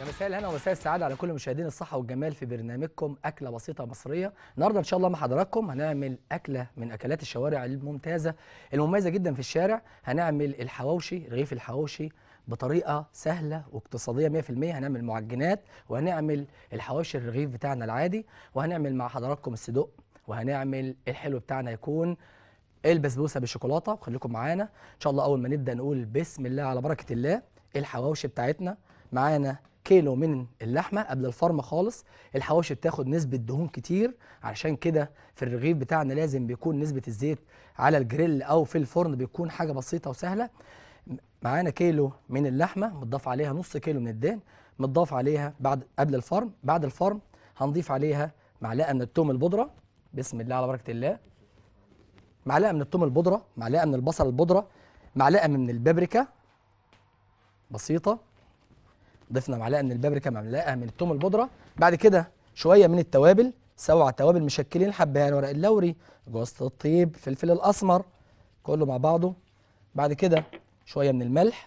يا مساء الهنا ومساء السعاده على كل مشاهدين الصحه والجمال في برنامجكم اكله بسيطه مصريه النهارده ان شاء الله مع حضراتكم هنعمل اكله من اكلات الشوارع الممتازه المميزه جدا في الشارع هنعمل الحواوشي رغيف الحواوشي بطريقه سهله واقتصاديه 100% هنعمل معجنات وهنعمل الحواوشي الرغيف بتاعنا العادي وهنعمل مع حضراتكم الصدق وهنعمل الحلو بتاعنا يكون البسبوسه بالشوكولاته وخليكم معانا ان شاء الله اول ما نبدا نقول بسم الله على بركه الله الحواوشي بتاعتنا معانا كيلو من اللحمه قبل الفرم خالص الحواوشي بتاخد نسبه دهون كتير علشان كده في الرغيف بتاعنا لازم بيكون نسبه الزيت على الجريل او في الفرن بيكون حاجه بسيطه وسهله معانا كيلو من اللحمه متضاف عليها نص كيلو من الدهن متضاف عليها بعد قبل الفرم بعد الفرم هنضيف عليها معلقه من الثوم البودره بسم الله على بركه الله معلقه من الثوم البودره معلقه من البصل البودره معلقه من البابريكا بسيطه ضفنا معلقه من البابريكا معلقه من الثوم البودره بعد كده شويه من التوابل سبع توابل مشكلين حبهان ورق اللوري جوز الطيب فلفل الاسمر كله مع بعضه بعد كده شويه من الملح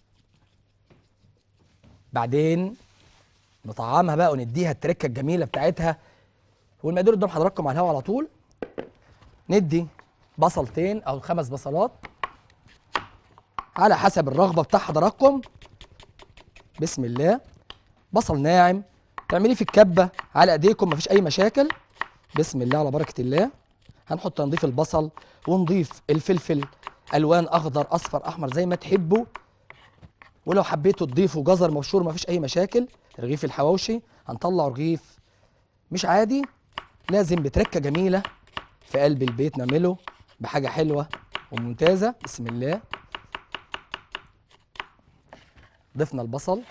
بعدين نطعمها بقى ونديها التركه الجميله بتاعتها والمقدور قدام حضراتكم على الهواء على طول ندي بصلتين او خمس بصلات على حسب الرغبه بتاع حضراتكم بسم الله بصل ناعم تعمليه في الكبه على ايديكم مفيش اي مشاكل بسم الله على بركه الله هنحط نضيف البصل ونضيف الفلفل الوان اخضر اصفر احمر زي ما تحبوا ولو حبيتوا تضيفوا جزر مبشور مفيش اي مشاكل رغيف الحواوشي هنطلع رغيف مش عادي لازم بتركه جميله في قلب البيت نعمله بحاجه حلوه وممتازه بسم الله ضفنا البصل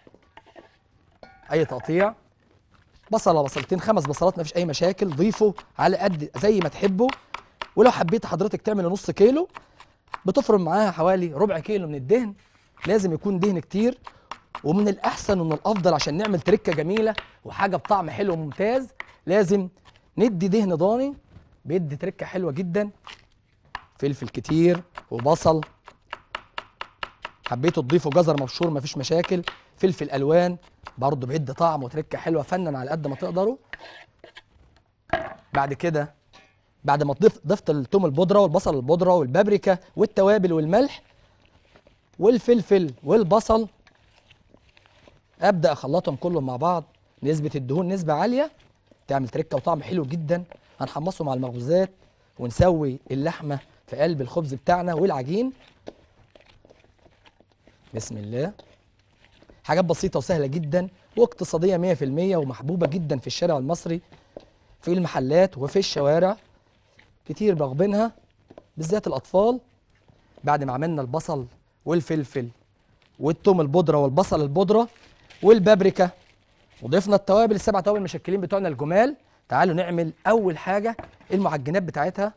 اي تقطيع بصله بصلتين خمس بصلات مفيش اي مشاكل ضيفوا على قد زي ما تحبوا ولو حبيت حضرتك تعمل نص كيلو بتفرم معاها حوالي ربع كيلو من الدهن لازم يكون دهن كتير ومن الاحسن ومن الافضل عشان نعمل تركه جميله وحاجه بطعم حلو وممتاز لازم ندي دهن ضاني بيدي تركه حلوه جدا فلفل كتير وبصل حبيتوا تضيفوا جزر مبشور مفيش مشاكل فلفل الوان برضه بيدي طعم وتركه حلوه فنن على قد ما تقدروا بعد كده بعد ما تضيف ضفت الثوم البودره والبصل البودره والبابريكا والتوابل والملح والفلفل والبصل ابدا اخلطهم كلهم مع بعض نسبه الدهون نسبه عاليه تعمل تركه وطعم حلو جدا هنحمصهم على المخبوزات ونسوي اللحمه في قلب الخبز بتاعنا والعجين بسم الله حاجات بسيطة وسهلة جدا واقتصادية 100% ومحبوبة جدا في الشارع المصري في المحلات وفي الشوارع كتير راغبينها بالذات الأطفال بعد ما عملنا البصل والفلفل والثوم البودرة والبصل البودرة والبابريكا وضفنا التوابل السبع توابل المشكلين بتوعنا الجمال تعالوا نعمل أول حاجة المعجنات بتاعتها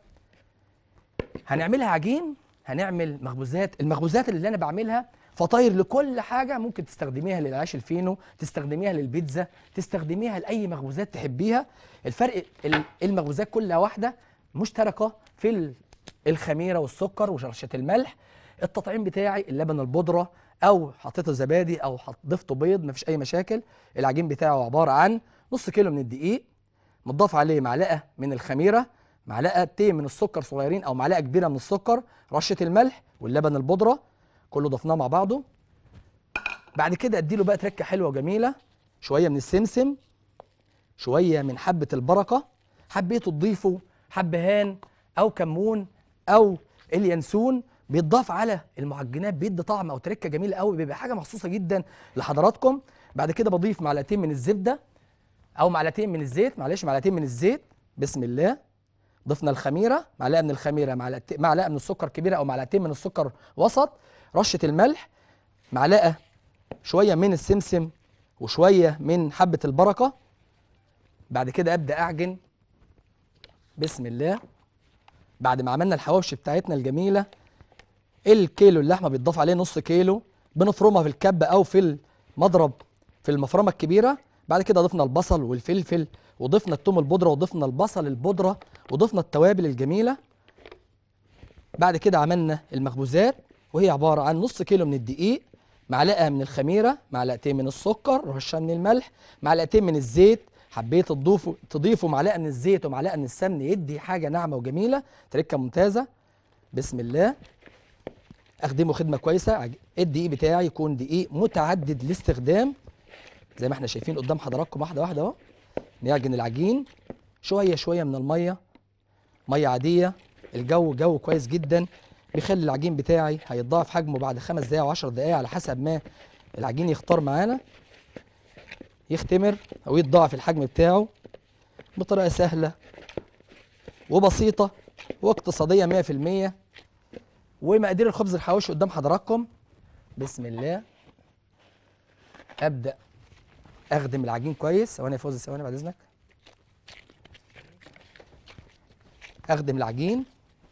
هنعملها عجين هنعمل مخبوزات المخبوزات اللي انا بعملها فطاير لكل حاجه ممكن تستخدميها للعيش الفينو تستخدميها للبيتزا تستخدميها لاي مخبوزات تحبيها الفرق ال- المخبوزات كلها واحده مشتركه في ال- الخميره والسكر ورشه الملح التطعيم بتاعي اللبن البودره او حطيته زبادي او حط- ضفته بيض مفيش اي مشاكل العجين بتاعه عباره عن نص كيلو من الدقيق متضاف عليه معلقه من الخميره معلقتين من السكر صغيرين او معلقه كبيره من السكر رشه الملح واللبن البودره كله ضفناه مع بعضه بعد كده اديله بقى تركه حلوه وجميله شويه من السمسم شويه من حبه البركه حبيتوا تضيفوا حبهان او كمون او اليانسون بيتضاف على المعجنات بيدي طعم او تركه جميله قوي بيبقى حاجه مخصوصه جدا لحضراتكم بعد كده بضيف معلقتين من الزبده او معلقتين من الزيت معلش معلقتين من الزيت بسم الله ضفنا الخميره معلقه من الخميره معلقه معلقه من السكر كبيره او معلقتين من السكر وسط رشه الملح معلقه شويه من السمسم وشويه من حبه البركه بعد كده ابدا اعجن بسم الله بعد ما عملنا الحواوشي بتاعتنا الجميله الكيلو اللحمه بيتضاف عليه نص كيلو بنفرمها في الكبه او في المضرب في المفرمه الكبيره بعد كده ضفنا البصل والفلفل وضفنا الثوم البودره وضفنا البصل البودره وضفنا التوابل الجميله بعد كده عملنا المخبوزات وهي عباره عن نص كيلو من الدقيق معلقه من الخميره معلقتين من السكر رشه من الملح معلقتين من الزيت حبيت تضيفوا تضيفوا معلقه من الزيت ومعلقه من السمن يدي حاجه ناعمه وجميله تركه ممتازه بسم الله اخدمه خدمه كويسه عج- الدقيق بتاعي يكون دقيق متعدد الاستخدام زي ما احنا شايفين قدام حضراتكم واحده واحده اهو نعجن العجين شويه شويه من الميه ميه عاديه الجو جو كويس جدا بيخلي العجين بتاعي هيتضاعف حجمه بعد خمس دقايق وعشر دقايق على حسب ما العجين يختار معانا يختمر او يتضاعف الحجم بتاعه بطريقه سهله وبسيطه واقتصاديه 100% ومقادير الخبز الحواوشي قدام حضراتكم بسم الله ابدا اخدم العجين كويس ثواني يا فوزي ثواني بعد اذنك اخدم العجين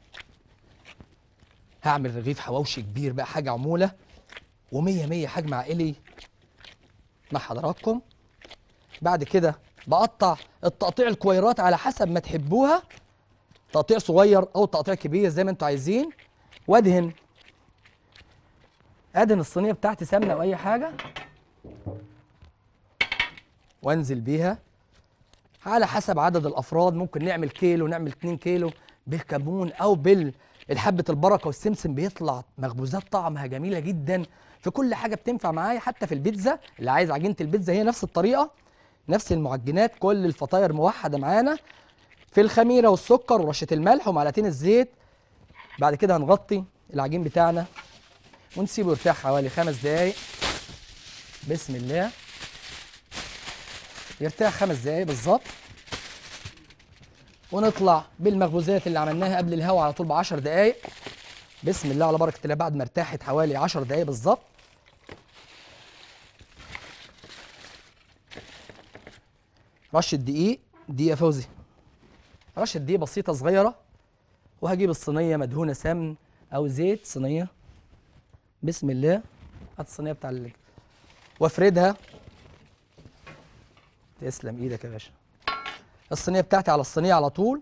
هعمل رغيف حواوشي كبير بقى حاجه عموله ومية مية حجم عائلي مع حضراتكم بعد كده بقطع التقطيع الكويرات على حسب ما تحبوها تقطيع صغير او تقطيع كبير زي ما انتوا عايزين وادهن ادهن الصينيه بتاعتي سمنه او اي حاجه وانزل بيها على حسب عدد الافراد ممكن نعمل كيلو نعمل 2 كيلو بالكمون او بالحبه البركه والسمسم بيطلع مخبوزات طعمها جميله جدا في كل حاجه بتنفع معايا حتى في البيتزا اللي عايز عجينه البيتزا هي نفس الطريقه نفس المعجنات كل الفطاير موحده معانا في الخميره والسكر ورشه الملح ومعلقتين الزيت بعد كده هنغطي العجين بتاعنا ونسيبه يرتاح حوالي خمس دقايق بسم الله يرتاح خمس دقايق بالظبط ونطلع بالمخبوزات اللي عملناها قبل الهوا على طول ب 10 دقايق بسم الله على بركه الله بعد ما ارتاحت حوالي 10 دقايق بالظبط رشه دقيق دقيق يا فوزي رشه دقيق بسيطه صغيره وهجيب الصينيه مدهونه سمن او زيت صينيه بسم الله هات الصينيه بتاع اللي وافردها تسلم ايدك يا باشا الصينيه بتاعتي على الصينيه على طول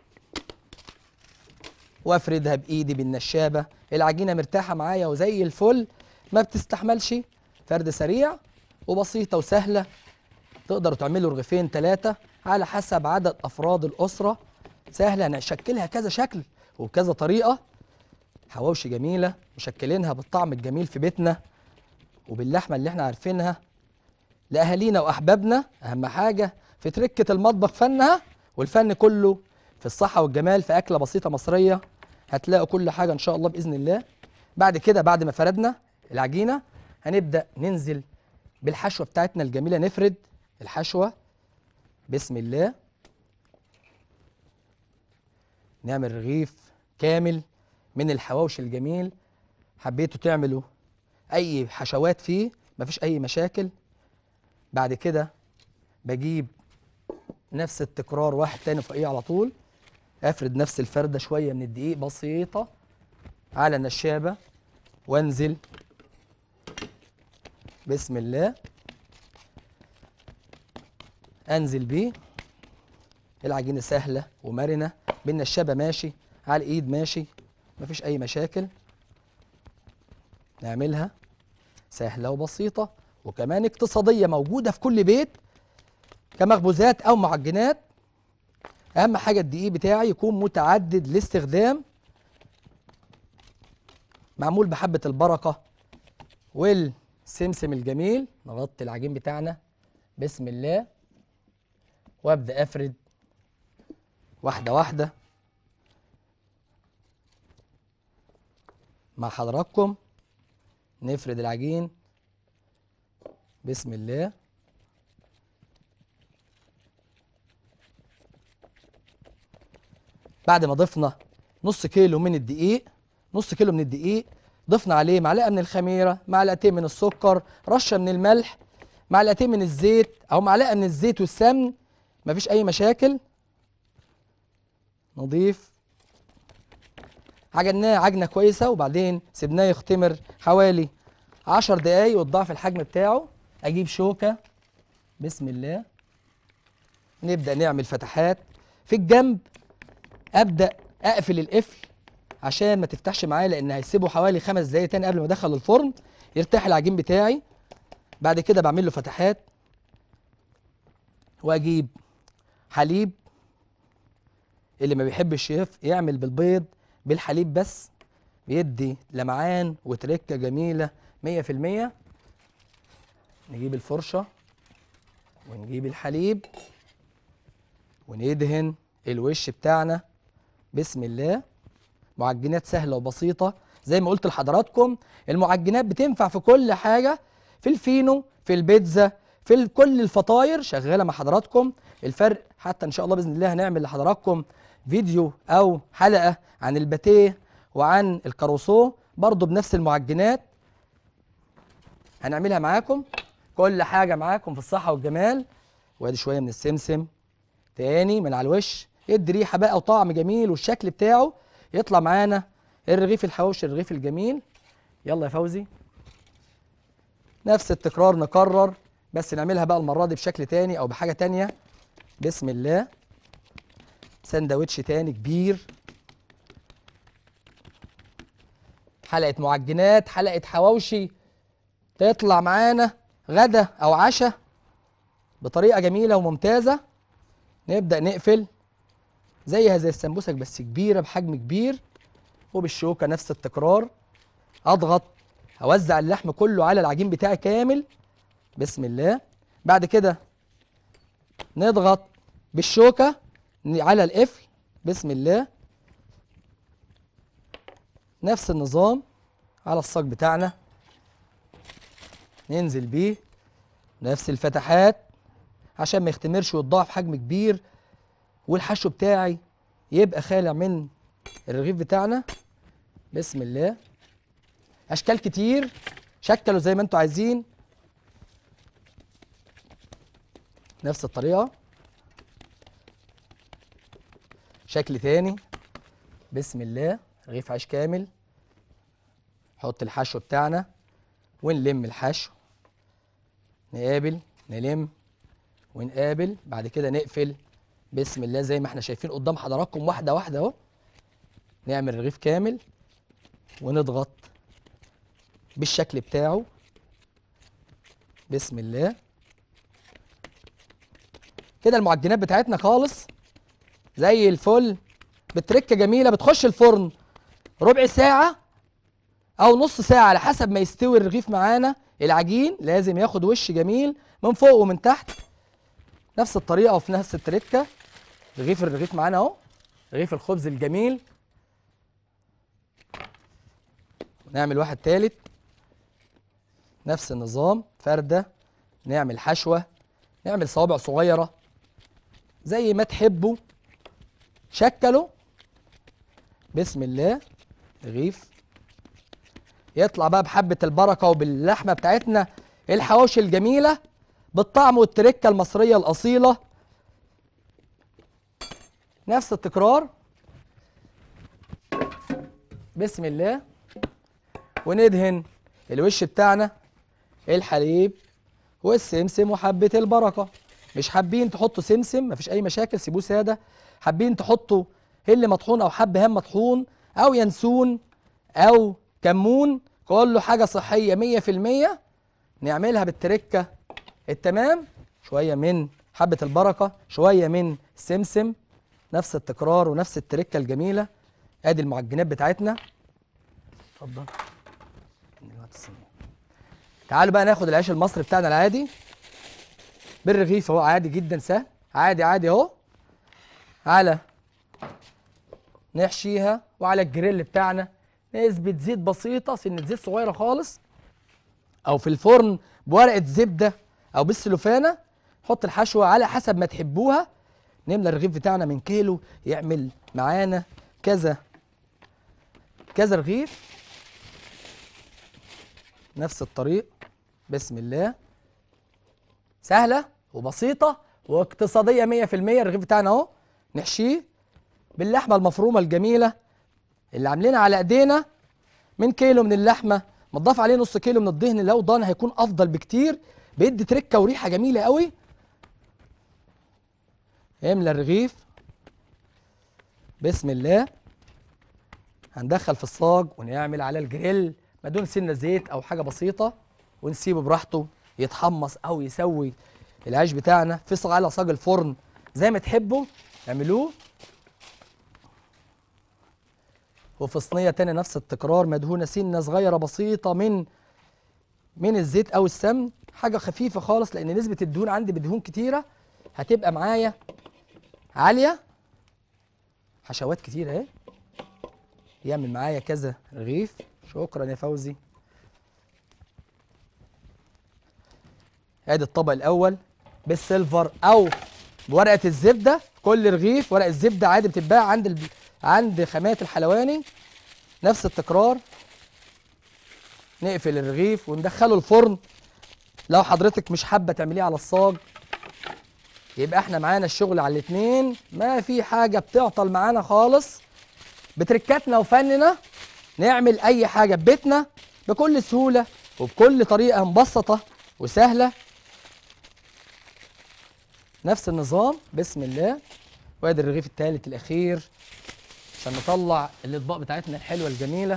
وافردها بايدي بالنشابه العجينه مرتاحه معايا وزي الفل ما بتستحملش فرد سريع وبسيطه وسهله تقدروا تعملوا رغيفين ثلاثه على حسب عدد افراد الاسره سهله هنشكلها كذا شكل وبكذا طريقه حواوشي جميله مشكلينها بالطعم الجميل في بيتنا وباللحمه اللي احنا عارفينها لاهالينا واحبابنا اهم حاجه في تركه المطبخ فنها والفن كله في الصحه والجمال في اكله بسيطه مصريه هتلاقوا كل حاجه ان شاء الله باذن الله بعد كده بعد ما فردنا العجينه هنبدا ننزل بالحشوه بتاعتنا الجميله نفرد الحشوه بسم الله نعمل رغيف كامل من الحواوشي الجميل حبيتوا تعملوا اي حشوات فيه مفيش اي مشاكل بعد كده بجيب نفس التكرار واحد تاني فوقيه على طول افرد نفس الفرده شويه من الدقيق بسيطه على النشابه وانزل بسم الله انزل بيه العجينه سهله ومرنه بالنشابه ماشي على الايد ماشي مفيش اي مشاكل نعملها سهله وبسيطه وكمان اقتصاديه موجوده في كل بيت كمخبوزات او معجنات اهم حاجه الدقيق بتاعي يكون متعدد الاستخدام معمول بحبه البركه والسمسم الجميل نغطي العجين بتاعنا بسم الله وابدا افرد واحده واحده مع حضراتكم نفرد العجين بسم الله بعد ما ضفنا نص كيلو من الدقيق نص كيلو من الدقيق ضفنا عليه معلقه من الخميره معلقتين من السكر رشه من الملح معلقتين من الزيت او معلقه من الزيت والسمن مفيش اي مشاكل نضيف عجناه عجنه كويسه وبعدين سيبناه يختمر حوالي 10 دقايق وتضاعف الحجم بتاعه اجيب شوكه بسم الله نبدا نعمل فتحات في الجنب ابدا اقفل القفل عشان ما تفتحش معايا لان هيسيبه حوالي خمس دقايق تاني قبل ما ادخل الفرن يرتاح العجين بتاعي بعد كده بعمل له فتحات واجيب حليب اللي ما بيحبش يف- يعمل بالبيض بالحليب بس بيدي لمعان وتركه جميله 100% نجيب الفرشه ونجيب الحليب وندهن الوش بتاعنا بسم الله معجنات سهله وبسيطه زي ما قلت لحضراتكم المعجنات بتنفع في كل حاجه في الفينو في البيتزا في ال- كل الفطاير شغاله مع حضراتكم الفرق حتى ان شاء الله باذن الله هنعمل لحضراتكم فيديو او حلقه عن الباتيه وعن الكاروسو برضو بنفس المعجنات هنعملها معاكم كل حاجه معاكم في الصحه والجمال وادي شويه من السمسم تاني من على الوش يدي ريحه بقى وطعم جميل والشكل بتاعه يطلع معانا الرغيف الحواوشي الرغيف الجميل يلا يا فوزي نفس التكرار نكرر بس نعملها بقى المره دي بشكل تاني او بحاجه تانيه بسم الله سندوتش تاني كبير حلقه معجنات حلقه حواوشي تطلع معانا غدا او عشاء بطريقه جميله وممتازه نبدا نقفل زيها زي السمبوسك بس كبيره بحجم كبير وبالشوكه نفس التكرار اضغط اوزع اللحم كله على العجين بتاعي كامل بسم الله بعد كده نضغط بالشوكه على القفل بسم الله نفس النظام على الصاج بتاعنا ننزل بيه نفس الفتحات عشان ما يختمرش ويتضاعف حجم كبير والحشو بتاعي يبقى خالع من الرغيف بتاعنا بسم الله اشكال كتير شكلوا زي ما انتوا عايزين نفس الطريقه شكل تاني بسم الله رغيف عيش كامل نحط الحشو بتاعنا ونلم الحشو نقابل نلم ونقابل بعد كده نقفل بسم الله زي ما احنا شايفين قدام حضراتكم واحده واحده اهو نعمل رغيف كامل ونضغط بالشكل بتاعه بسم الله كده المعجنات بتاعتنا خالص زي الفل بتركه جميله بتخش الفرن ربع ساعه او نص ساعه على حسب ما يستوي الرغيف معانا العجين لازم ياخد وش جميل من فوق ومن تحت نفس الطريقه وفي نفس التركه رغيف الرغيف معانا اهو رغيف الخبز الجميل نعمل واحد تالت نفس النظام فردة نعمل حشوة نعمل صوابع صغيرة زي ما تحبوا شكلوا بسم الله رغيف يطلع بقى بحبة البركة وباللحمة بتاعتنا الحواوشي الجميلة بالطعم والتركة المصرية الأصيلة نفس التكرار بسم الله وندهن الوش بتاعنا الحليب والسمسم وحبة البركة مش حابين تحطوا سمسم مفيش أي مشاكل سيبوه سادة حابين تحطوا هل مطحون أو حب هام مطحون أو ينسون أو كمون كله حاجة صحية مية في المية نعملها بالتركة التمام شوية من حبة البركة شوية من السمسم نفس التكرار ونفس التركة الجميلة ادي المعجنات بتاعتنا اتفضل دلوقتي الصينية. تعالوا بقى ناخد العيش المصري بتاعنا العادي بالرغيف اهو عادي جدا سهل عادي عادي اهو على نحشيها وعلى الجريل بتاعنا نسبة زيت بسيطة سنة زيت صغيرة خالص أو في الفرن بورقة زبدة أو بالسلوفانة نحط الحشوة على حسب ما تحبوها نملى الرغيف بتاعنا من كيلو يعمل معانا كذا كذا رغيف نفس الطريق بسم الله سهلة وبسيطة واقتصادية 100% الرغيف بتاعنا اهو نحشيه باللحمة المفرومة الجميلة اللي عاملينها على ايدينا من كيلو من اللحمة متضاف عليه نص كيلو من الدهن لو ضان هيكون افضل بكتير بيدي تركة وريحة جميلة قوي املى الرغيف بسم الله هندخل في الصاج ونعمل على الجريل مدهون سنه زيت او حاجه بسيطه ونسيبه براحته يتحمص او يسوي العيش بتاعنا في صاج على صاج الفرن زي ما تحبوا اعملوه وفي صينيه تانية نفس التكرار مدهونه سنه صغيره بسيطه من من الزيت او السمن حاجه خفيفه خالص لان نسبه الدهون عندي بدهون كتيره هتبقى معايا عاليه حشوات كتير اهي يعمل معايا كذا رغيف شكرا يا فوزي ادي الطبق الاول بالسيلفر او بورقه الزبده كل رغيف ورق الزبده عادي بتتباع عند الب... عند خامات الحلواني نفس التكرار نقفل الرغيف وندخله الفرن لو حضرتك مش حابه تعمليه على الصاج يبقى احنا معانا الشغل على الاتنين ما في حاجه بتعطل معانا خالص بتركاتنا وفننا نعمل اي حاجه في بيتنا بكل سهوله وبكل طريقه مبسطه وسهله نفس النظام بسم الله وادي الرغيف الثالث الاخير عشان نطلع الاطباق بتاعتنا الحلوه الجميله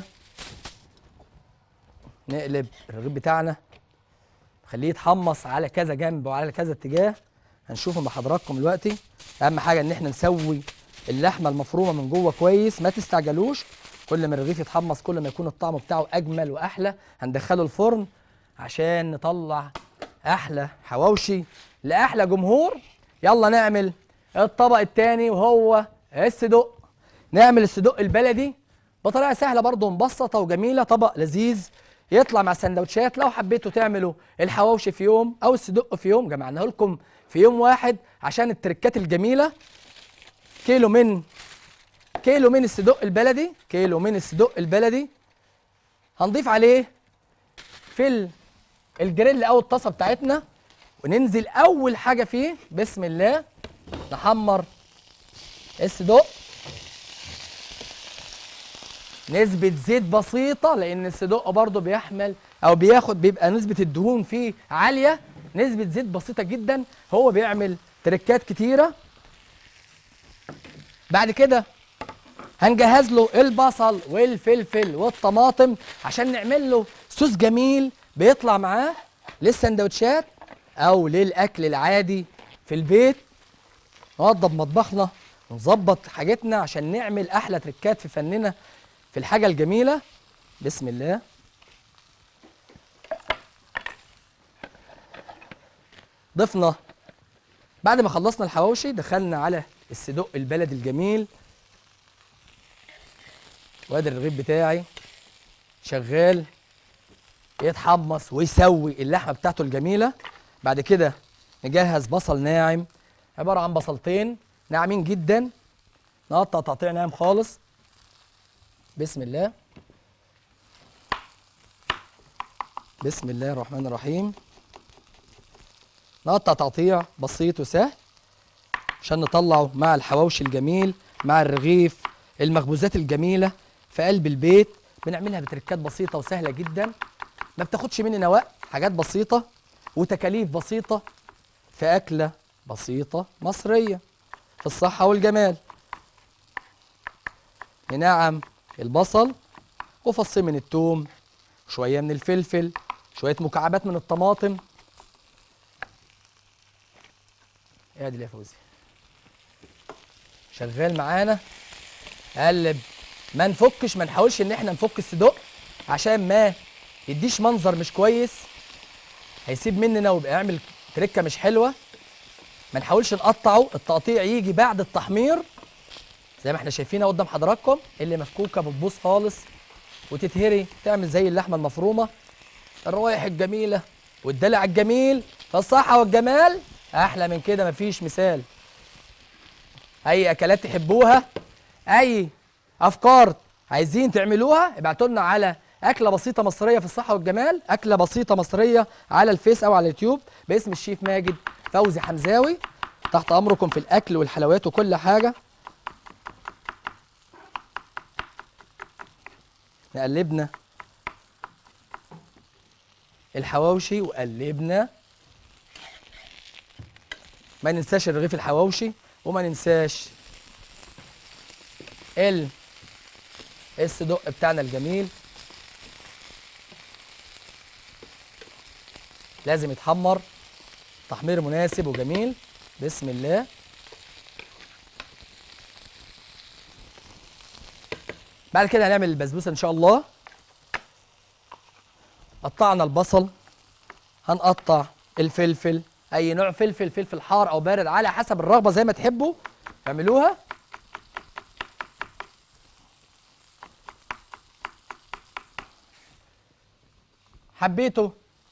نقلب الرغيف بتاعنا خليه يتحمص على كذا جنب وعلى كذا اتجاه هنشوفه مع حضراتكم دلوقتي اهم حاجه ان احنا نسوي اللحمه المفرومه من جوه كويس ما تستعجلوش كل ما الرغيف يتحمص كل ما يكون الطعم بتاعه اجمل واحلى هندخله الفرن عشان نطلع احلى حواوشي لاحلى جمهور يلا نعمل الطبق التاني وهو الصدق نعمل الصدق البلدي بطريقه سهله برضه مبسطه وجميله طبق لذيذ يطلع مع السندوتشات لو حبيتوا تعملوا الحواوشي في يوم او الصدق في يوم جمعناه لكم في يوم واحد عشان التركات الجميله كيلو من كيلو من الصدق البلدي كيلو من الصدق البلدي هنضيف عليه في ال- الجريل او الطاسه بتاعتنا وننزل اول حاجه فيه بسم الله نحمر الصدق نسبة زيت بسيطة لأن الصدق برضه بيحمل أو بياخد بيبقى نسبة الدهون فيه عالية نسبة زيت بسيطة جدا هو بيعمل تركات كتيرة بعد كده هنجهز له البصل والفلفل والطماطم عشان نعمل له صوص جميل بيطلع معاه للسندوتشات او للاكل العادي في البيت نوضب مطبخنا ونظبط حاجتنا عشان نعمل احلى تركات في فننا في الحاجه الجميله بسم الله ضفنا بعد ما خلصنا الحواوشي دخلنا على الصدق البلدي الجميل وادي الرغيف بتاعي شغال يتحمص ويسوي اللحمه بتاعته الجميله بعد كده نجهز بصل ناعم عباره عن بصلتين ناعمين جدا نقطع تقطيع ناعم خالص بسم الله بسم الله الرحمن الرحيم نقطع تقطيع بسيط وسهل عشان نطلعه مع الحواوشي الجميل مع الرغيف المخبوزات الجميله في قلب البيت بنعملها بتركات بسيطه وسهله جدا ما بتاخدش مننا وقت حاجات بسيطه وتكاليف بسيطه في اكله بسيطه مصريه في الصحه والجمال ننعم البصل وفصين من الثوم شويه من الفلفل شويه مكعبات من الطماطم ادي يا فوزي شغال معانا قلب ما نفكش ما نحاولش ان احنا نفك الصدق عشان ما يديش منظر مش كويس هيسيب مننا ويبقى يعمل تركه مش حلوه ما نحاولش نقطعه التقطيع يجي بعد التحمير زي ما احنا شايفينها قدام حضراتكم اللي مفكوكه بتبوظ خالص وتتهري تعمل زي اللحمه المفرومه الروايح الجميله والدلع الجميل فالصحه والجمال احلى من كده مفيش مثال اي اكلات تحبوها اي افكار عايزين تعملوها ابعتوا لنا على اكله بسيطه مصريه في الصحه والجمال اكله بسيطه مصريه على الفيس او على اليوتيوب باسم الشيف ماجد فوزي حمزاوي تحت امركم في الاكل والحلويات وكل حاجه قلبنا الحواوشي وقلبنا ما ننساش الرغيف الحواوشي وما ننساش ال الصدق بتاعنا الجميل لازم يتحمر تحمير مناسب وجميل بسم الله بعد كده هنعمل البسبوسه ان شاء الله قطعنا البصل هنقطع الفلفل اي نوع فلفل فلفل حار او بارد على حسب الرغبه زي ما تحبوا اعملوها حبيته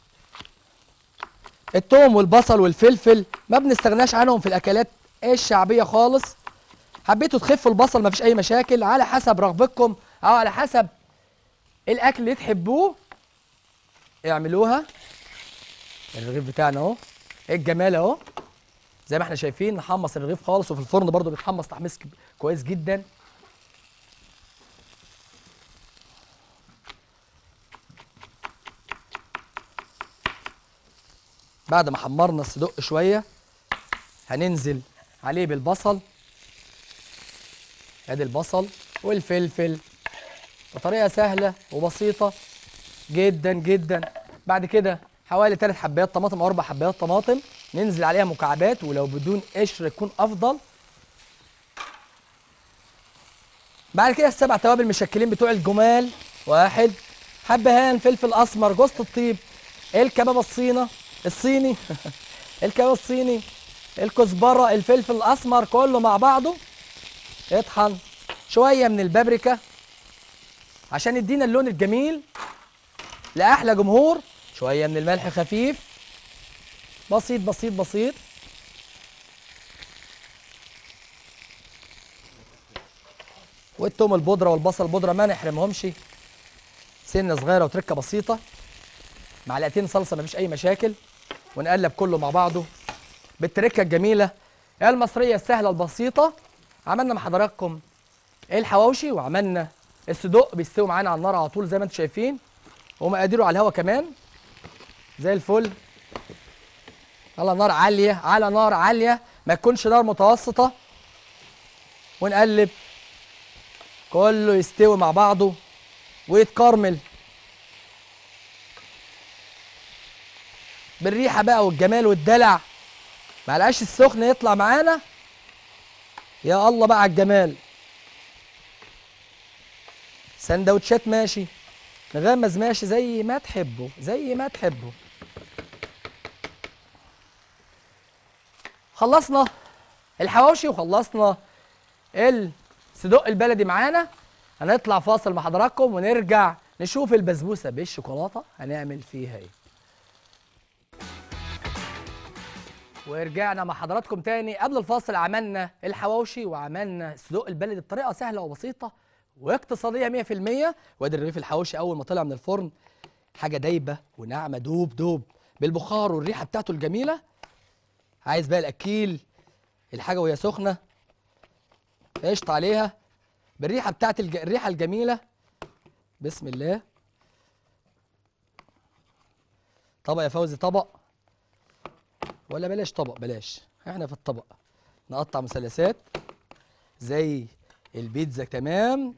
التوم والبصل والفلفل ما بنستغناش عنهم في الاكلات الشعبيه خالص حبيتوا تخفوا البصل ما فيش اي مشاكل على حسب رغبتكم او على حسب الاكل اللي تحبوه اعملوها الرغيف بتاعنا اهو ايه الجمال اهو زي ما احنا شايفين نحمص الرغيف خالص وفي الفرن برضو بيتحمص تحميص كب- كويس جدا بعد ما حمرنا الصدق شويه هننزل عليه بالبصل ادي البصل والفلفل بطريقه سهله وبسيطه جدا جدا بعد كده حوالي ثلاث حبايات طماطم او اربع حبايات طماطم ننزل عليها مكعبات ولو بدون قشر يكون افضل بعد كده السبع توابل مشكلين بتوع الجمال واحد حبهان فلفل اسمر جوز الطيب الكباب الصينه الصيني الكباب الصيني الكزبره الفلفل الاسمر كله مع بعضه اطحن شويه من البابريكا عشان يدينا اللون الجميل لاحلى جمهور شويه من الملح خفيف بسيط بسيط بسيط والثوم البودره والبصل البودره ما نحرمهمش سنه صغيره وتركه بسيطه معلقتين صلصه مفيش اي مشاكل ونقلب كله مع بعضه بالتركه الجميله المصريه السهله البسيطه عملنا مع حضراتكم الحواوشي وعملنا الصدوق بيستوي معانا على النار على طول زي ما انتم شايفين ومقاديره على الهواء كمان زي الفل على نار عاليه على نار عاليه ما تكونش نار متوسطه ونقلب كله يستوي مع بعضه ويتكرمل بالريحه بقى والجمال والدلع مع العيش السخن يطلع معانا يا الله بقى على الجمال سندوتشات ماشي مغمز ماشي زي ما تحبه زي ما تحبه خلصنا الحواوشي وخلصنا الصدق البلدي معانا هنطلع فاصل مع حضراتكم ونرجع نشوف البسبوسه بالشوكولاته هنعمل فيها ايه ورجعنا مع حضراتكم تاني قبل الفاصل عملنا الحواوشي وعملنا الصدوق البلدي بطريقه سهله وبسيطه واقتصاديه 100% وادي الرغيف الحواوشي اول ما طلع من الفرن حاجه دايبه وناعمه دوب دوب بالبخار والريحه بتاعته الجميله عايز بقى الاكيل الحاجه وهي سخنه قشط عليها بالريحه بتاعت الج... الريحه الجميله بسم الله طبق يا فوزي طبق ولا بلاش طبق بلاش احنا في الطبق نقطع مثلثات زي البيتزا تمام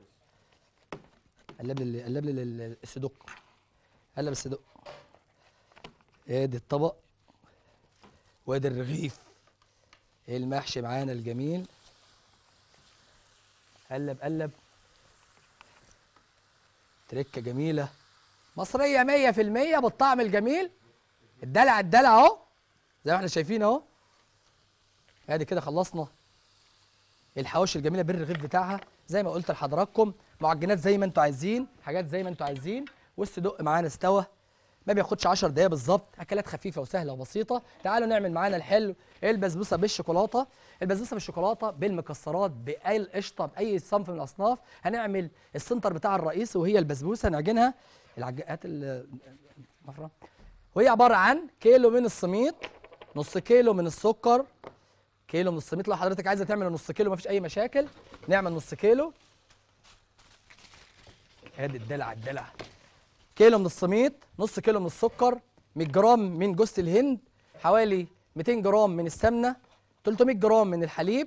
قلب لي قلب لي ال- الصدوق قلب الصدوق ادي الطبق وادي الرغيف المحشي معانا الجميل قلب قلب تركه جميله مصريه 100% بالطعم الجميل الدلع الدلع اهو زي ما احنا شايفين اهو ادي كده خلصنا الحواوشي الجميله بالرغيف بتاعها زي ما قلت لحضراتكم معجنات زي ما انتوا عايزين حاجات زي ما انتوا عايزين والصدق معانا استوى ما بياخدش 10 دقايق بالظبط اكلات خفيفه وسهله وبسيطه تعالوا نعمل معانا الحلو البسبوسه بالشوكولاته البسبوسه بالشوكولاته بالمكسرات باي القشطه باي صنف من الاصناف هنعمل السنتر بتاع الرئيسي وهي البسبوسه نعجنها العجقات المفرمه وهي عباره عن كيلو من السميط نص كيلو من السكر كيلو من السميط لو حضرتك عايزه تعمل نص كيلو مفيش اي مشاكل نعمل نص كيلو ادي الدلع الدلع كيلو من السميط نص كيلو من السكر 100 جرام من جوز الهند حوالي 200 جرام من السمنه 300 جرام من الحليب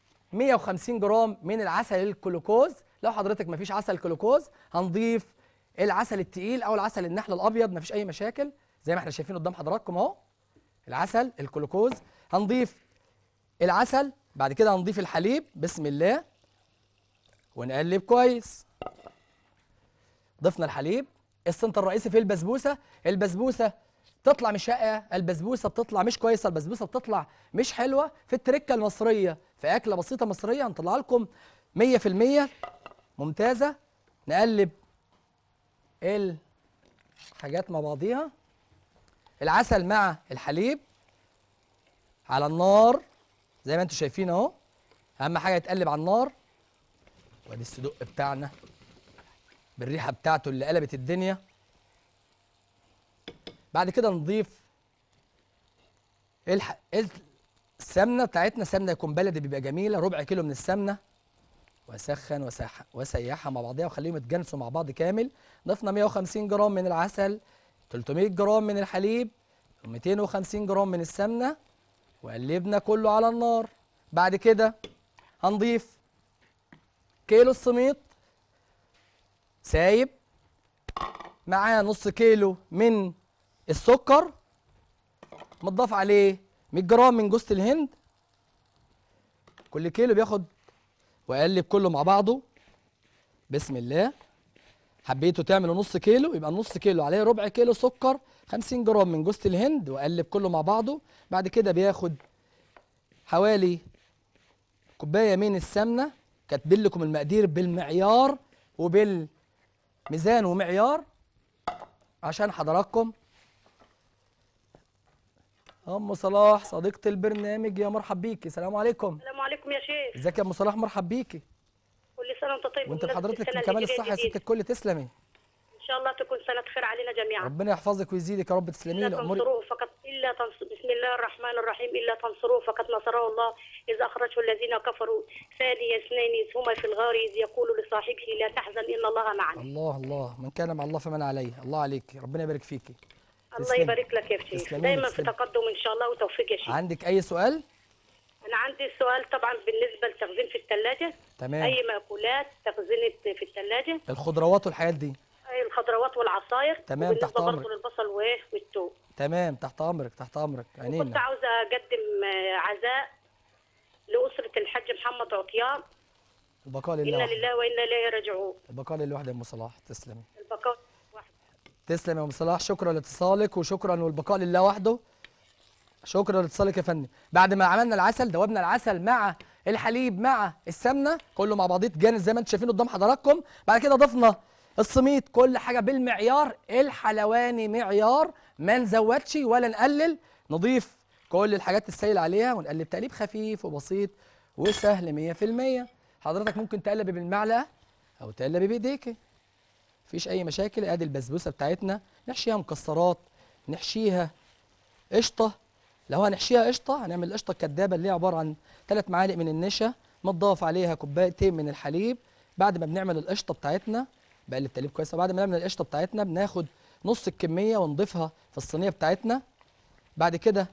150 جرام من العسل الكلوكوز لو حضرتك مفيش عسل كلوكوز هنضيف العسل التقيل او العسل النحل الابيض مفيش اي مشاكل زي ما احنا شايفين قدام حضراتكم اهو العسل الجلوكوز هنضيف العسل بعد كده هنضيف الحليب بسم الله ونقلب كويس ضفنا الحليب السنتر الرئيسي في البسبوسه البسبوسه تطلع مش شقه البسبوسه بتطلع مش كويسه البسبوسه بتطلع مش حلوه في التركه المصريه في اكله بسيطه مصريه هنطلع لكم 100% ممتازه نقلب الحاجات مع بعضيها العسل مع الحليب على النار زي ما انتم شايفين اهو اهم حاجه يتقلب على النار وادي الصدق بتاعنا بالريحه بتاعته اللي قلبت الدنيا بعد كده نضيف الح... السمنه بتاعتنا سمنه يكون بلدي بيبقى جميله ربع كيلو من السمنه واسخن وسح... وسيحها مع بعضيها وخليهم يتجانسوا مع بعض كامل ضفنا 150 جرام من العسل 300 جرام من الحليب 250 جرام من السمنه وقلبنا كله على النار بعد كده هنضيف كيلو السميط سايب معاه نص كيلو من السكر متضاف عليه 100 جرام من جوز الهند كل كيلو بياخد واقلب كله مع بعضه بسم الله حبيتوا تعملوا نص كيلو يبقى نص كيلو عليه ربع كيلو سكر 50 جرام من جوز الهند واقلب كله مع بعضه بعد كده بياخد حوالي كوبايه من السمنه كاتبين لكم المقادير بالمعيار وبالميزان ومعيار عشان حضراتكم ام صلاح صديقه البرنامج يا مرحب بيكي السلام عليكم السلام عليكم يا شيخ ازيك يا ام صلاح مرحب بيكي كل سنه وانت طيب وانت بمناسبة بحضرتك السنة كمال الهجرية الصحه يا ست الجديدة. الكل تسلمي ان شاء الله تكون سنه خير علينا جميعا ربنا يحفظك ويزيدك يا رب تسلمي الا لي امورك تنصروه فقط الا تنص... بسم الله الرحمن الرحيم الا تنصروه فقد نصره الله اذ اخرجه الذين كفروا ثاني اثنين إذ هما في الغار اذ يقول لصاحبه لا تحزن ان الله معنا الله الله من كان مع الله فمن عليه الله عليك ربنا يبارك فيكي الله تسلمي. يبارك لك يا شيخ تسلمي، دايما في تسلمي. تقدم ان شاء الله وتوفيق يا شيخ عندك اي سؤال انا عندي سؤال طبعا بالنسبه لتخزين في الثلاجه تمام. اي مأكولات تخزينت في الثلاجه الخضروات والحاجات دي اي الخضروات والعصاير تمام، وبالنسبه تحت أمرك. برضه للبصل وايه والثوم تمام تحت امرك تحت امرك كنت عينينا عاوزة أقدم آه، عزاء لأسرة الحاج محمد عطيان البقاء إنا لله وحده لله وإنا إليه راجعون البقاء لله وحده يا ام صلاح تسلمي البقاء واحد تسلم يا ام صلاح شكرا لاتصالك وشكرا والبقاء لله وحده شكرا لاتصالك يا فندم بعد ما عملنا العسل دوبنا العسل مع الحليب مع السمنه كله مع بعضيه جانس زي ما انتم شايفين قدام حضراتكم بعد كده ضفنا السميط كل حاجه بالمعيار الحلواني معيار ما نزودش ولا نقلل نضيف كل الحاجات السائل عليها ونقلب تقليب خفيف وبسيط وسهل 100% حضرتك ممكن تقلبي بالمعلقه او تقلبي بايديكي مفيش اي مشاكل ادي البسبوسه بتاعتنا نحشيها مكسرات نحشيها قشطه لو هنحشيها قشطه هنعمل القشطه الكدابه اللي هي عباره عن ثلاث معالق من النشا متضاف عليها كوبايتين من الحليب بعد ما بنعمل القشطه بتاعتنا بقلب تقليب كويس بعد ما نعمل القشطه بتاعتنا بناخد نص الكميه ونضيفها في الصينيه بتاعتنا بعد كده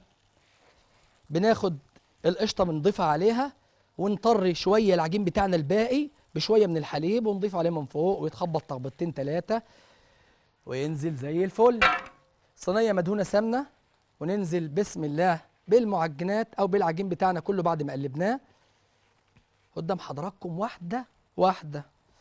بناخد القشطه بنضيفها عليها ونطري شويه العجين بتاعنا الباقي بشويه من الحليب ونضيف عليه من فوق ويتخبط تخبطتين ثلاثه وينزل زي الفل صينيه مدهونه سمنه وننزل بسم الله بالمعجنات او بالعجين بتاعنا كله بعد ما قلبناه قدام حضراتكم واحده واحده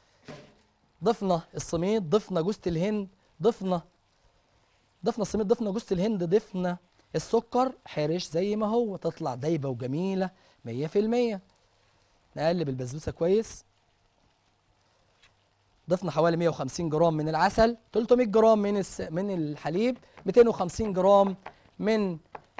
ضفنا السميط ضفنا جوز الهند ضفنا ضفنا السميط ضفنا جوز الهند ضفنا السكر حرش زي ما هو تطلع دايبه وجميله 100% نقلب البسبوسه كويس ضفنا حوالي 150 جرام من العسل 300 جرام من الس... من الحليب 250 جرام من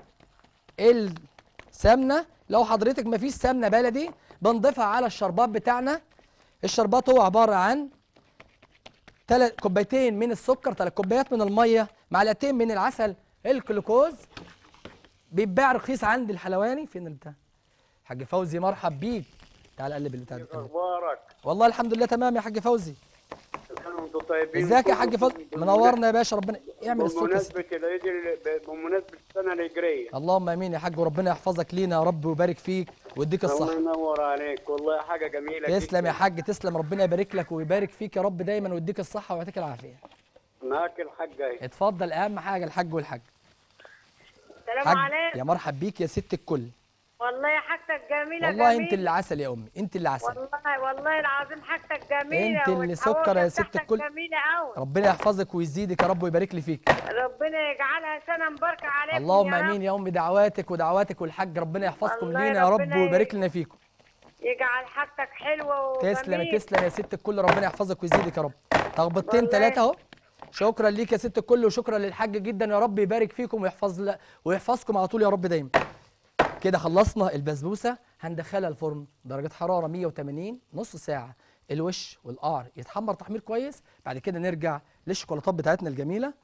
السمنه لو حضرتك مفيش سمنه بلدي بنضيفها على الشربات بتاعنا الشربات هو عباره عن تلات كوبايتين من السكر ثلاث كوبايات من الميه معلقتين من العسل الجلوكوز بيتباع رخيص عند الحلواني فين البتاع حاج فوزي مرحب بيك تعال قلب البتاع ده اخبارك والله الحمد لله تمام يا حاج فوزي كل سنه وانت وانتم طيبين ازيك يا كل- حاج فضل منورنا يا باشا ربنا يعمل الصوت يا سيدي. بمناسبة العيد ال- بمناسبة السنة الهجرية اللهم امين يا حاج وربنا يحفظك لينا يا رب ويبارك فيك ويديك الله الصحه ينور عليك والله حاجة جميلة تسلم جداً. يا حاج تسلم ربنا يبارك لك ويبارك فيك يا رب دايما ويديك الصحه ويعطيك العافيه معاك الحاجة اهي اتفضل اهم حاجه الحاج والحاج السلام حاج عليكم يا مرحب بيك يا ست الكل والله يا حاجتك جميلة والله انت جميلة. اللي عسل يا امي انت اللي عسل والله والله العظيم حاجتك جميلة انت اللي والحواوشة سكر يا ست بتاعتك الكل. جميلة قوي ربنا يحفظك ويزيدك يا رب ويبارك لي فيك ربنا يجعلها سنة مباركة عليكم اللهم يا رب. امين يا امي دعواتك ودعواتك والحاج ربنا يحفظكم والله لينا يا رب ربنا ويبارك لنا فيكم يجعل حاجتك حلوة تسلم وجميل. تسلم يا ست الكل ربنا يحفظك ويزيدك يا رب تخبطتين والله. ثلاثه اهو شكرا ليك يا ست الكل وشكرا للحاج جدا يا رب يبارك فيكم ويحفظ ل... ويحفظكم على طول يا رب دايما كده خلصنا البسبوسه هندخلها الفرن درجه حراره 180 نص ساعه الوش والقعر يتحمر تحمير كويس بعد كده نرجع للشوكولاتات بتاعتنا الجميله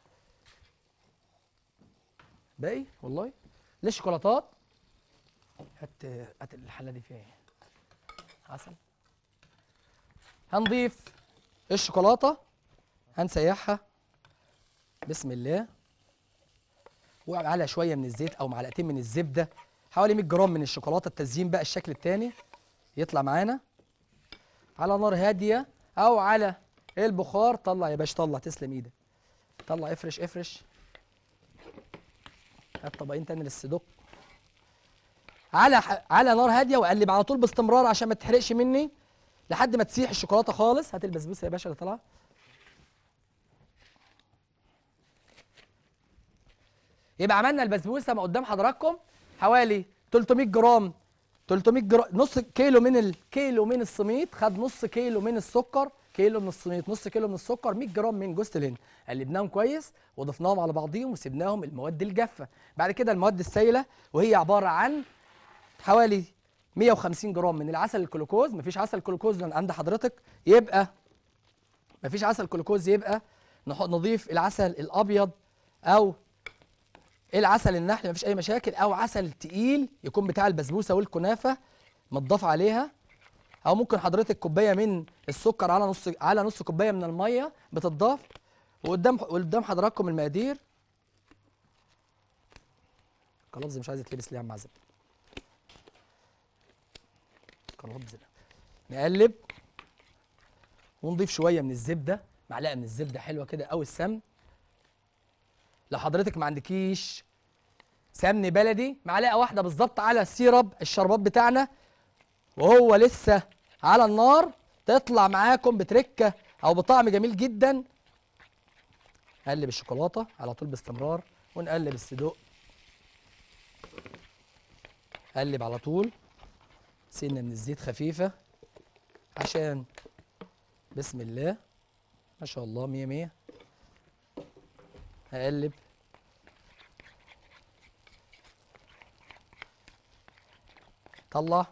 باقي والله للشوكولاتات هات هات الحله دي فيها ايه عسل هنضيف الشوكولاته هنسيحها بسم الله وعلى شويه من الزيت او معلقتين من الزبده حوالي 100 جرام من الشوكولاته التزيين بقى الشكل التاني يطلع معانا على نار هاديه او على البخار طلع يا باشا طلع تسلم ايدك طلع افرش افرش هات طبقين تاني للصدق على ح... على نار هاديه واقلب على طول باستمرار عشان ما تحرقش مني لحد ما تسيح الشوكولاته خالص هات البسبوسه يا باشا اللي طالعه يبقى عملنا البسبوسه ما قدام حضراتكم حوالي 300 جرام 300 جرام نص كيلو من الكيلو من السميط خد نص كيلو من السكر كيلو من السميط نص كيلو من السكر 100 جرام من جوز الهند قلبناهم كويس وضفناهم على بعضيهم وسبناهم المواد الجافه بعد كده المواد السائله وهي عباره عن حوالي 150 جرام من العسل الكلوكوز مفيش عسل كلوكوز عند حضرتك يبقى مفيش عسل كلوكوز يبقى نح- نضيف العسل الابيض او العسل النحل مفيش اي مشاكل او عسل تقيل يكون بتاع البسبوسه والكنافه متضاف عليها او ممكن حضرتك كوبايه من السكر على نص على نص كوبايه من الميه بتضاف وقدام وقدام حضراتكم المقادير كلبز مش عايز يتلبس ليه يا عم عزب كلبز نقلب ونضيف شويه من الزبده معلقه من الزبده حلوه كده او السمن لو حضرتك ما عندكيش سمن بلدي معلقه واحده بالظبط على السيرب الشربات بتاعنا وهو لسه على النار تطلع معاكم بتركه او بطعم جميل جدا قلب الشوكولاته على طول باستمرار ونقلب الصدوق قلب على طول سنه من الزيت خفيفه عشان بسم الله ما شاء الله مية مية هقلب طلع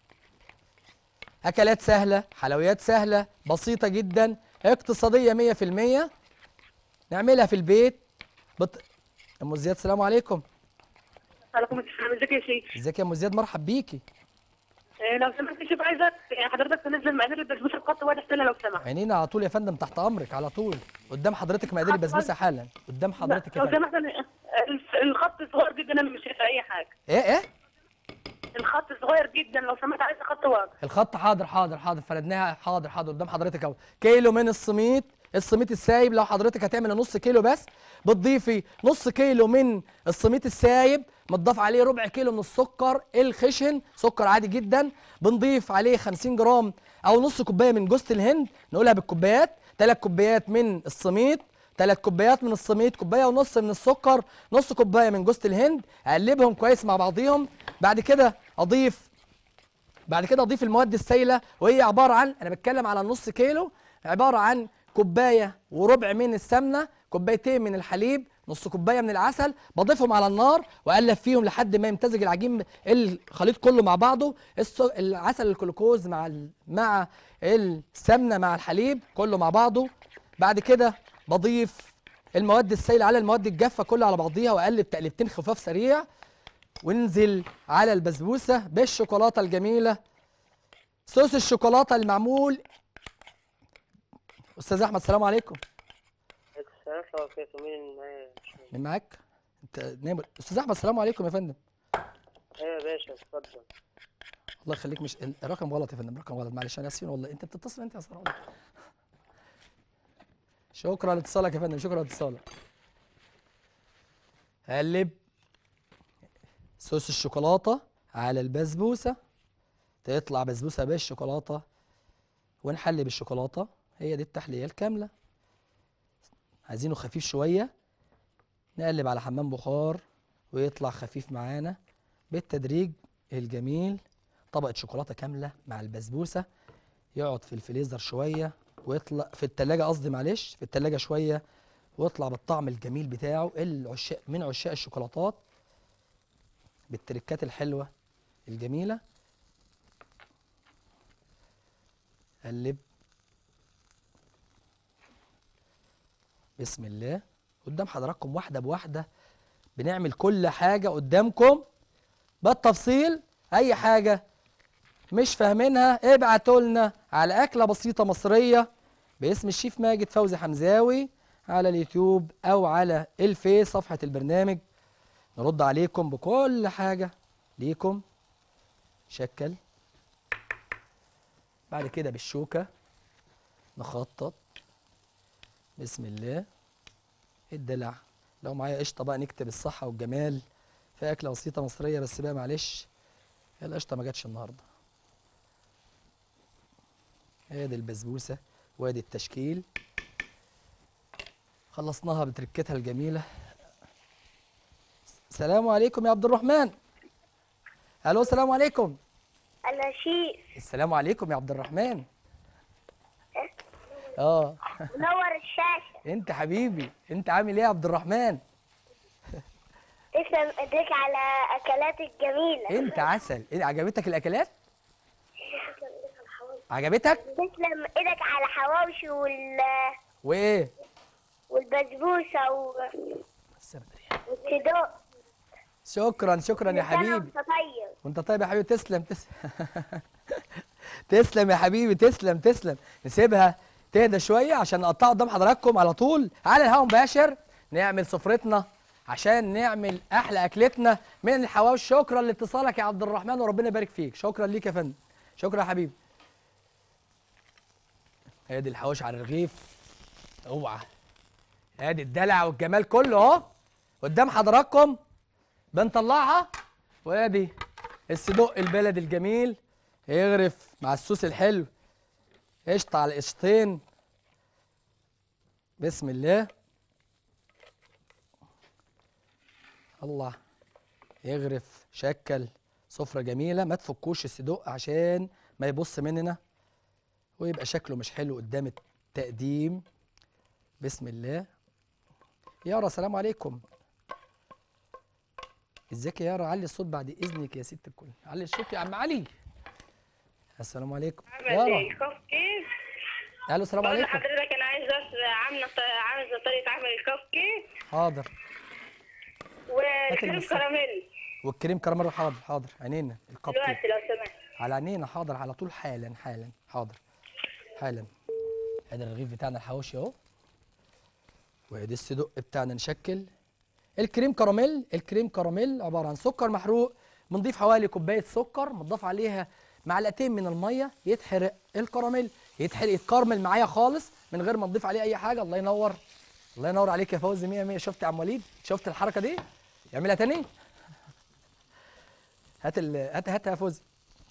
اكلات سهله حلويات سهله بسيطه جدا اقتصاديه مية في المية نعملها في البيت بط... ام زياد السلام عليكم عليكم السلام ازيك يا شيخ ازيك يا ام زياد مرحب بيكي إيه، لو سمحت شوف عايزك يعني حضرتك تنزل مقادير البسبوسه الخط واضح لنا لو سمحت عينينا على طول يا فندم تحت امرك على طول قدام حضرتك مقادير البسبوسه حالا قدام حضرتك يا لو فندم سمحت أنا- الف- الخط صغير جدا انا مش شايفه اي حاجه ايه ايه الخط صغير جدا لو سمحت عايز خط واضح الخط حاضر حاضر حاضر فردناها حاضر حاضر قدام حضرتك اهو كيلو من السميط السميط السايب لو حضرتك هتعمل نص كيلو بس بتضيفي نص كيلو من السميط السايب متضاف عليه ربع كيلو من السكر الخشن سكر عادي جدا بنضيف عليه 50 جرام او نص كوبايه من جوز الهند نقولها بالكوبايات ثلاث كوبايات من السميط ثلاث كوبايات من السميط كوبايه ونص من السكر نص كوبايه من جوز الهند اقلبهم كويس مع بعضيهم بعد كده اضيف بعد كده اضيف المواد السائله وهي عباره عن انا بتكلم على نص كيلو عباره عن كوبايه وربع من السمنه كوبايتين من الحليب نص كوبايه من العسل بضيفهم على النار واقلب فيهم لحد ما يمتزج العجين الخليط كله مع بعضه الس- العسل الجلوكوز مع ال- مع السمنه مع الحليب كله مع بعضه بعد كده بضيف المواد السائله على المواد الجافه كلها على بعضيها واقلب تقليبتين خفاف سريع وننزل على البسبوسه بالشوكولاته الجميله صوص الشوكولاته المعمول استاذ احمد السلام عليكم السلام عليكم مين معايا؟ مين معاك انت نايم استاذ احمد السلام عليكم يا فندم ايوه يا باشا اتفضل الله يخليك مش الرقم غلط يا فندم الرقم غلط معلش انا اسفين والله انت بتتصل انت يا ساره والله. شكرا لاتصالك يا فندم شكرا لاتصالك قلب صوص الشوكولاته على البسبوسه تطلع بسبوسه بالشوكولاته ونحلي بالشوكولاته هي دي التحليه الكامله عايزينه خفيف شويه نقلب على حمام بخار ويطلع خفيف معانا بالتدريج الجميل طبقة شوكولاتة كاملة مع البسبوسة يقعد في الفريزر شوية ويطلع في التلاجة قصدي معلش في التلاجة شوية ويطلع بالطعم الجميل بتاعه العشاق من عشاق الشوكولاتات بالتركات الحلوة الجميلة قلب بسم الله قدام حضراتكم واحدة بواحدة بنعمل كل حاجة قدامكم بالتفصيل أي حاجة مش فاهمينها ابعتوا لنا على أكلة بسيطة مصرية باسم الشيف ماجد فوزي حمزاوي على اليوتيوب أو على الفيس صفحة البرنامج نرد عليكم بكل حاجة ليكم شكل بعد كده بالشوكة نخطط بسم الله الدلع لو معايا قشطة بقى نكتب الصحة والجمال في أكلة بسيطة مصرية بس بقى معلش هي القشطة ما جاتش النهاردة ادي البسبوسة وادي التشكيل خلصناها بتركتها الجميلة السلام عليكم يا عبد الرحمن الو السلام عليكم انا شيف السلام عليكم يا عبد الرحمن اه منور الشاشه انت حبيبي انت عامل ايه يا عبد الرحمن تسلم ايديك على اكلاتك الجميله انت عسل ايه عجبتك الاكلات عجبتك تسلم ايدك على حواوشي وال وايه والبسبوسه و- والصدوق شكرا شكرا يا حبيبي وانت طيب وانت طيب يا حبيبي تسلم تسلم تسلم يا حبيبي تسلم تسلم نسيبها تهدى شويه عشان نقطعها قدام حضراتكم على طول على الهواء مباشر نعمل سفرتنا عشان نعمل احلى اكلتنا من الحواوشي شكرا لاتصالك يا عبد الرحمن وربنا يبارك فيك شكرا ليك يا فندم شكرا يا حبيبي ادي الحواوشي على الرغيف اوعى ادي الدلع والجمال كله اهو قدام حضراتكم بنطلعها وادي الصدق البلدي الجميل يغرف مع الصوص الحلو قشطة على قشطين بسم الله الله يغرف شكل سفرة جميلة ما تفكوش الصدق عشان ما يبص مننا ويبقى شكله مش حلو قدام التقديم بسم الله يارا سلام عليكم ازيك يا يارا علي الصوت بعد اذنك يا ست الكل علي الصوت يا عم علي السلام عليكم يارا الكب كيك الو السلام بقول عليكم لحضرتك انا عايزه أس- عامله ط- عايزه طريقه عمل الكب كيك حاضر والكريم المسا. كراميل والكريم كراميل حاضر حاضر عينينا الكب كيك دلوقتي لو سمحت على عينينا حاضر على طول حالا حالا حاضر حالا ادي الرغيف بتاعنا الحواوشي اهو وادي الصدق بتاعنا نشكل الكريم كراميل الكريم كراميل عباره عن سكر محروق بنضيف حوالي كوبايه سكر مضاف عليها معلقتين من الميه يتحرق الكراميل يتحرق يتكرمل معايا خالص من غير ما نضيف عليه اي حاجه الله ينور الله ينور عليك يا فوزي 100 100 شفت يا عم وليد شفت الحركه دي يعملها تاني هات ال... هات هات يا فوزي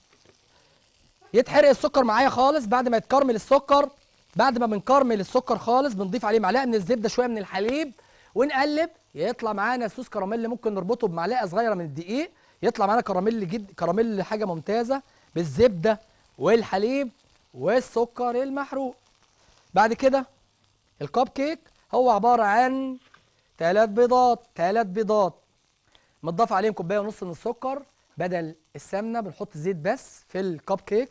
يتحرق السكر معايا خالص بعد ما يتكرمل السكر بعد ما بنكرمل السكر خالص بنضيف عليه معلقه من الزبده شويه من الحليب ونقلب يطلع معانا صوص كراميل ممكن نربطه بمعلقه صغيره من الدقيق يطلع معانا كراميل جد كراميل حاجه ممتازه بالزبده والحليب والسكر المحروق بعد كده الكب كيك هو عباره عن ثلاث بيضات ثلاث بيضات متضاف عليهم كوبايه ونص من السكر بدل السمنه بنحط زيت بس في الكب كيك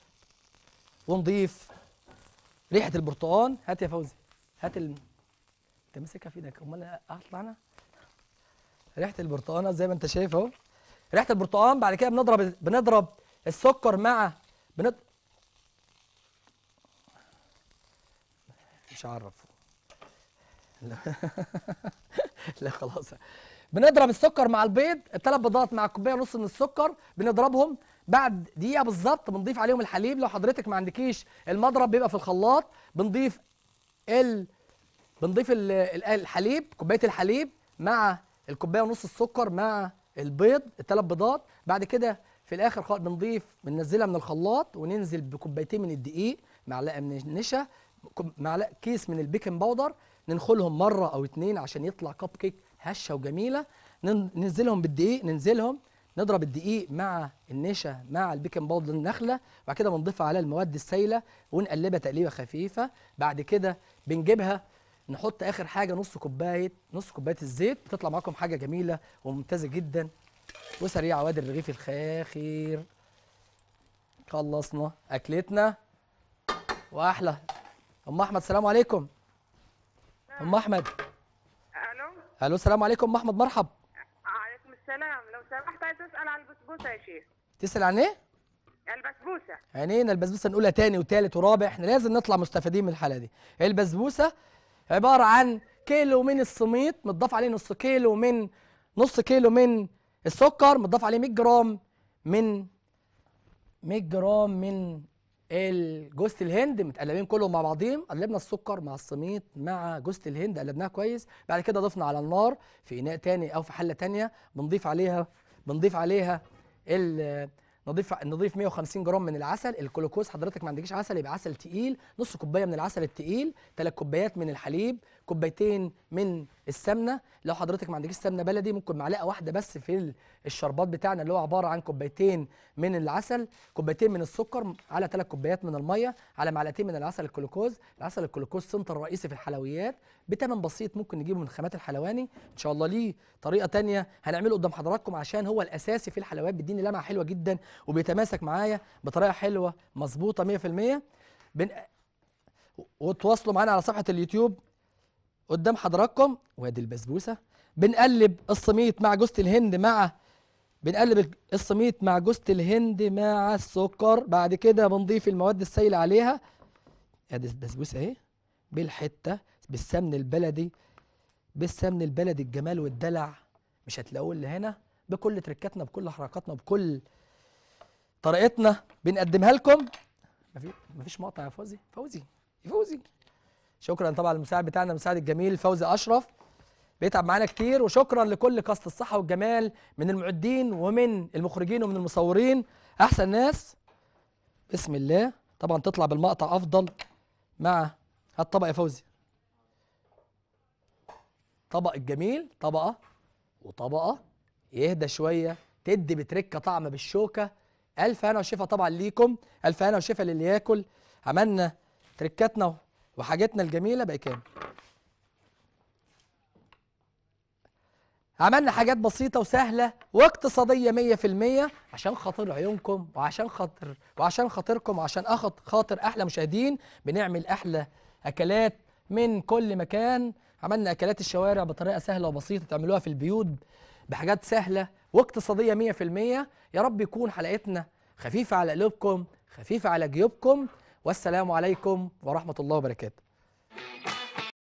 ونضيف ريحه البرتقال هات يا فوزي هات ال... انت ماسكها في ايدك امال اطلع انا ريحه البرتقال زي ما انت شايف اهو ريحه البرتقال بعد كده بنضرب بنضرب السكر مع بنض... اعرفش اعرف لا لا خلاص بنضرب السكر مع البيض الثلاث بيضات مع كوبايه ونص من السكر بنضربهم بعد دقيقه بالظبط بنضيف عليهم الحليب لو حضرتك ما عندكيش المضرب بيبقى في الخلاط بنضيف ال بنضيف ال- ال- الحليب كوبايه الحليب مع الكوبايه ونص السكر مع البيض الثلاث بيضات بعد كده في الاخر خالص بنضيف بننزلها من الخلاط وننزل بكوبايتين من الدقيق معلقه من النشا كوب- معلقه كيس من البيكنج باودر ننخلهم مره او اتنين عشان يطلع كب كيك هشه وجميله نن- ننزلهم بالدقيق ننزلهم نضرب الدقيق مع النشا مع البيكنج باودر النخله وبعد كده بنضيف عليها المواد السائله ونقلبها تقليبه خفيفه بعد كده بنجيبها نحط اخر حاجه نص كوبايه نص كوبايه الزيت بتطلع معاكم حاجه جميله وممتازه جدا وسريعه وادي الرغيف الخاخير خلصنا اكلتنا واحلى ام احمد السلام عليكم ام احمد الو الو السلام عليكم ام احمد مرحب عليكم السلام لو سمحت عايز اسال على البسبوسه يا شيخ تسال عن ايه البسبوسه عينينا البسبوسه نقولها تاني وتالت ورابع احنا لازم نطلع مستفيدين من الحلقه دي البسبوسه عباره عن كيلو من السميط متضاف عليه نص كيلو من نص كيلو من السكر متضاف عليه 100 جرام من 100 جرام من الجوز الهند متقلبين كلهم مع بعضهم قلبنا السكر مع السميط مع جوز الهند قلبناها كويس بعد كده ضفنا على النار في اناء تاني او في حله تانيه بنضيف عليها بنضيف عليها ال نضيف نضيف 150 جرام من العسل الجلوكوز حضرتك ما عندكيش عسل يبقى عسل تقيل نص كوبايه من العسل التقيل ثلاث كوبايات من الحليب كوبايتين من السمنه لو حضرتك ما عندكيش سمنه بلدي ممكن معلقه واحده بس في ال- الشربات بتاعنا اللي هو عباره عن كوبايتين من العسل كوبايتين من السكر على ثلاث كوبايات من الميه على معلقتين من العسل الجلوكوز العسل الجلوكوز سنتر رئيسي في الحلويات بتمن بسيط ممكن نجيبه من خامات الحلواني ان شاء الله ليه طريقه تانية هنعمله قدام حضراتكم عشان هو الاساسي في الحلويات بيديني لمعه حلوه جدا وبيتماسك معايا بطريقه حلوه مظبوطه 100% بن... وتواصلوا معانا على صفحه اليوتيوب قدام حضراتكم وادي البسبوسه بنقلب السميط مع جوز الهند مع بنقلب السميط مع جوز الهند مع السكر بعد كده بنضيف المواد السائله عليها ادي البسبوسه اهي بالحته بالسمن البلدي بالسمن البلدي الجمال والدلع مش هتلاقوه الا هنا بكل تركاتنا بكل حركاتنا بكل طريقتنا بنقدمها لكم مفي- مفيش مقطع يا فوزي فوزي يا فوزي شكرا طبعا للمساعد بتاعنا المساعد الجميل فوزي اشرف بيتعب معانا كتير وشكرا لكل كاست الصحه والجمال من المعدين ومن المخرجين ومن المصورين احسن ناس بسم الله طبعا تطلع بالمقطع افضل مع الطبق يا فوزي طبق الجميل طبقه وطبقه يهدى شويه تدي بتركه طعم بالشوكه الف هنا وشفا طبعا ليكم الف هنا وشفا للي ياكل عملنا تركاتنا وحاجاتنا الجميله بقى كام عملنا حاجات بسيطة وسهلة واقتصادية 100% عشان خاطر عيونكم وعشان خاطر وعشان خاطركم وعشان اخد خاطر احلى مشاهدين بنعمل احلى اكلات من كل مكان عملنا اكلات الشوارع بطريقة سهلة وبسيطة تعملوها في البيوت بحاجات سهلة واقتصادية 100% يا رب يكون حلقتنا خفيفة على قلوبكم خفيفة على جيوبكم والسلام عليكم ورحمة الله وبركاته